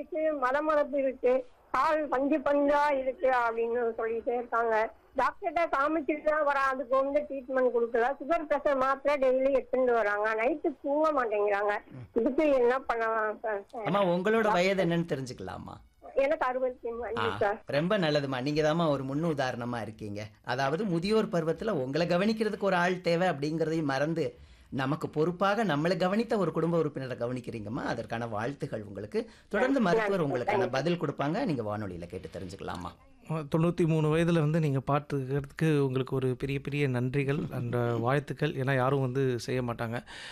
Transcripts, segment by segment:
இருக்கு மதமதப்பு இருக்கு கால் பஞ்சு பஞ்சா இருக்கு அப்படின்னு சொல்லிட்டே இருக்காங்க டாக்டர்கிட்ட காமிச்சிட்டு தான் வரேன் அதுக்கு வந்து ட்ரீட்மெண்ட் கொடுக்கல சுகர் பிரஷர் மாத்திரை டெய்லி எடுத்துட்டு வராங்க நைட்டு தூங்க மாட்டேங்கிறாங்க இதுக்கு என்ன பண்ணலாம் சார் அம்மா உங்களோட வயது என்னன்னு தெரிஞ்சுக்கலாமா எனக்கு அறுபத்தி ஆ, அஞ்சு சார் ரொம்ப நல்லதுமா நீங்க தாம்மா ஒரு முன் உதாரணமா இருக்கீங்க அதாவது முதியோர் பருவத்துல உங்களை கவனிக்கிறதுக்கு ஒரு ஆள் தேவை அப்படிங்கறதையும் மறந்து நமக்கு பொறுப்பாக நம்மளை கவனித்த ஒரு குடும்ப உறுப்பினரை கவனிக்கிறீங்கம்மா அதற்கான வாழ்த்துகள் உங்களுக்கு தொடர்ந்து மருத்துவர் உங்களுக்கான பதில் கொடுப்பாங்க நீங்க வானொலியில கேட்டு தெரிஞ்சுக்கலாமா தொண்ணூற்றி மூணு வயதில் வந்து நீங்கள் பாட்டுக்கிறதுக்கு உங்களுக்கு ஒரு பெரிய பெரிய நன்றிகள் அண்ட் வாழ்த்துக்கள் ஏன்னா யாரும் வந்து செய்ய மாட்டாங்க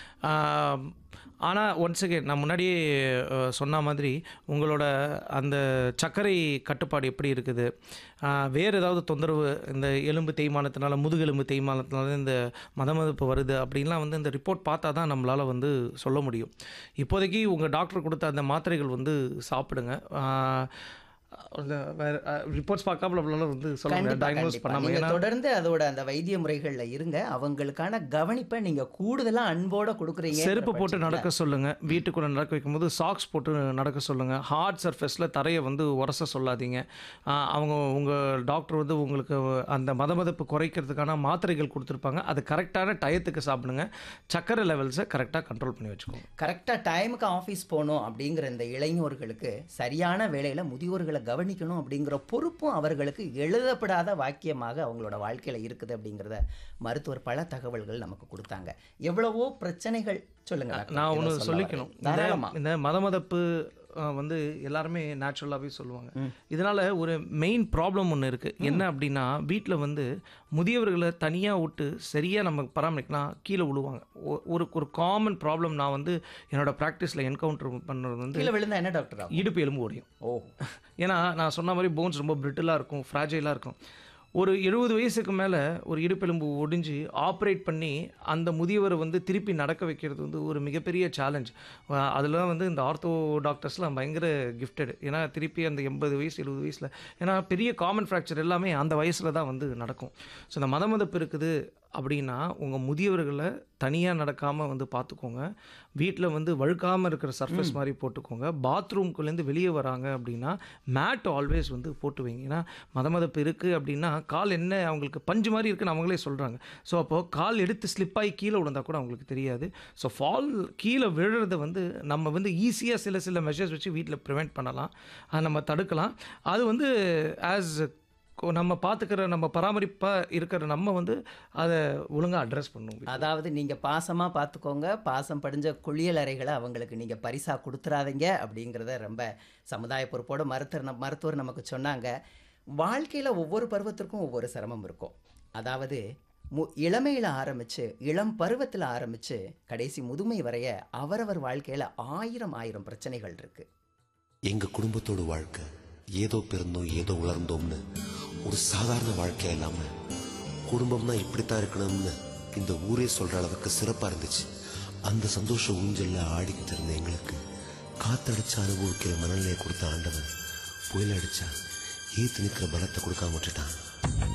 ஆனால் ஒன்ஸ் அகேன் நான் முன்னாடியே அஹ், சொன்ன மாதிரி உங்களோட அந்த சர்க்கரை கட்டுப்பாடு எப்படி இருக்குது ஆஹ், வேறு ஏதாவது தொந்தரவு இந்த எலும்பு தேய்மானத்தினால முதுகெலும்பு தேய்மானத்தினால இந்த மதமதிப்பு வருது அப்படின்லாம் வந்து இந்த ரிப்போர்ட் பார்த்தா தான் நம்மளால் வந்து சொல்ல முடியும் இப்போதைக்கு உங்கள் டாக்டர் கொடுத்த அந்த மாத்திரைகள் வந்து சாப்பிடுங்க ஆஹ், அந்த வேறு ரிப்போர்ட்ஸ் பார்க்காம நம்மளால வந்து சொல்ல முடியாது கண்டிப்பா, டயக்னோஸ் கண்டிப்பா. பண்ணாமல் நீங்க ஏன்னா தொடர்ந்து அதோட அந்த வைத்திய முறைகள்ல இருங்க அவங்களுக்கான கவனிப்பை நீங்க கூடுதலா அன்போட கொடுக்குறீங்க செருப்பு போட்டு நடக்க சொல்லுங்க வீட்டுக்குள்ள நடக்க வைக்கும்போது சாக்ஸ் போட்டு நடக்க சொல்லுங்க ஹார்ட் சர்ஃபேஸில் தரையை வந்து உரச சொல்லாதீங்க ஆஹ் அவங்க உங்கள் டாக்டர் வந்து உங்களுக்கு அந்த மதமதப்பு குறைக்கிறதுக்கான மாத்திரைகள் கொடுத்துருப்பாங்க அது கரெக்டான டயத்துக்கு சாப்பிடுங்க சக்கரை லெவல்ஸை கரெக்டாக கண்ட்ரோல் பண்ணி வச்சுக்கோங்க கரெக்டாக டைமுக்கு ஆஃபீஸ் போகணும் அப்படிங்கிற இந்த இளைஞர்களுக்கு சரியான வேளையில் முதியோர்களை கவனிக்கணும் அப்படிங்கிற பொறுப்பும் அவர்களுக்கு எழுதப்படாத வாக்கியமாக அவங்களோட வாழ்க்கையில் இருக்குது அப்படிங்கிறத மருத்துவர் பல தகவல்கள் நமக்கு கொடுத்தாங்க எவ்வளவோ பிரச்சனைகள் சொல்லுங்க டாக்டர். நான் ஏதோ ஒன்று சொல்ல சொல்லிக்கணும் வரேன். தாராளமா இந்த இந்த மதமதப்பு அஹ், வந்து எல்லாருமே நேச்சுரலாகவே சொல்லுவாங்க இதனால் ஒரு மெயின் ப்ராப்ளம் ஒன்று இருக்குது என்ன அப்படின்னா வீட்டில் வந்து முதியவர்களை தனியாக விட்டு சரியாக நம்ம பராமரிக்கலாம் கீழே விழுவாங்க ஒ- ஒரு ஒரு காமன் ப்ராப்ளம் நான் வந்து என்னோட ப்ராக்டிஸில் என்கவுண்டர் பண்ணுறது வந்து கீழே விழுந்தா என்ன டாக்டர் ஆகும் இடுப்பு எலும்பு உடையும் ஓ ஏன்னா நான் சொன்ன மாதிரி போன்ஸ் ரொம்ப பிரிட்டிலாக இருக்கும் ஃப்ராஜைலாக இருக்கும் ஒரு எழுபது வயசுக்கு மேலே ஒரு இடுப்பெலும்பு ஒடிஞ்சு ஆப்ரேட் பண்ணி அந்த முதியவரை வந்து திருப்பி நடக்க வைக்கிறது வந்து ஒரு மிகப்பெரிய சேலஞ்ச் அதில் வந்து இந்த ஆர்த்தோ டாக்டர்ஸ்லாம் பயங்கர கிஃப்டட் ஏன்னா திருப்பி அந்த எண்பது வயசு எழுபது வயசில் ஏன்னா பெரிய காமன் ஃப்ராக்சர் எல்லாமே அந்த வயசில் தான் வந்து நடக்கும் ஸோ இந்த மதமதப்பு இருக்குது அப்படின்னா உங்கள் முதியவர்களை தனியாக நடக்காமல் வந்து பார்த்துக்கோங்க வீட்டில் வந்து வழுக்காமல் இருக்கிற சர்ஃபேஸ் மாதிரி போட்டுக்கோங்க பாத்ரூம்குள்ளேருந்து வெளியே வராங்க அப்படின்னா மேட் ஆல்வேஸ் வந்து போட்டு வைங்க ஏன்னா மதமதப்பு இருக்குது அப்படின்னா கால் என்ன அவங்களுக்கு பஞ்சு மாதிரி இருக்குன்னு அவங்களே சொல்கிறாங்க ஸோ அப்போது கால் எடுத்து ஸ்லிப்பாகி கீழே விழுந்தா கூட அவங்களுக்கு தெரியாது ஸோ ஃபால் கீழே விழுறத வந்து நம்ம வந்து ஈஸியாக சில சில மெஷர்ஸ் வச்சு வீட்டில் ப்ரிவெண்ட் பண்ணலாம் அதை நம்ம தடுக்கலாம் அது வந்து ஆஸ் நம்ம பார்த்துக்கிற நம்ம பராமரிப்பாக இருக்கிற நம்ம வந்து அதை ஒழுங்காக அட்ரஸ் பண்ணுவோம் அதாவது நீங்கள் பாசமாக பார்த்துக்கோங்க பாசம் படிஞ்ச குளியல் அறைகளை அவங்களுக்கு நீங்கள் பரிசாக கொடுத்துறாதீங்க அப்படிங்கிறத ரொம்ப சமுதாய பொறுப்போட மருத்துவர் நம்- மருத்துவர் நமக்கு சொன்னாங்க வாழ்க்கையில் ஒவ்வொரு பருவத்திற்கும் ஒவ்வொரு சிரமம் இருக்கும் அதாவது மு இளமையில் ஆரம்பித்து இளம் பருவத்தில் ஆரம்பித்து கடைசி முதுமை வரைய அவரவர் வாழ்க்கையில் ஆயிரம் ஆயிரம் பிரச்சனைகள் இருக்குது எங்க குடும்பத்தோட வாழ்க்கை ஏதோ பிறந்தோம் ஏதோ வளர்ந்தோம்னு ஒரு சாதாரண வாழ்க்கையா இல்லாம குடும்பம்னா இப்படித்தான் இருக்கணும்னு இந்த ஊரே சொல்ற அளவுக்கு சிறப்பா இருந்துச்சு அந்த சந்தோஷ ஊஞ்சல்ல ஆடிக்கிட்டு இருந்த எங்களுக்கு காத்தடிச்சு அனுபவிக்கிற மனநிலையை கொடுத்த ஆண்டவன் புயல் அடிச்சா ஏத்து நிக்கிற பலத்தை கொடுக்காம விட்டுட்டான்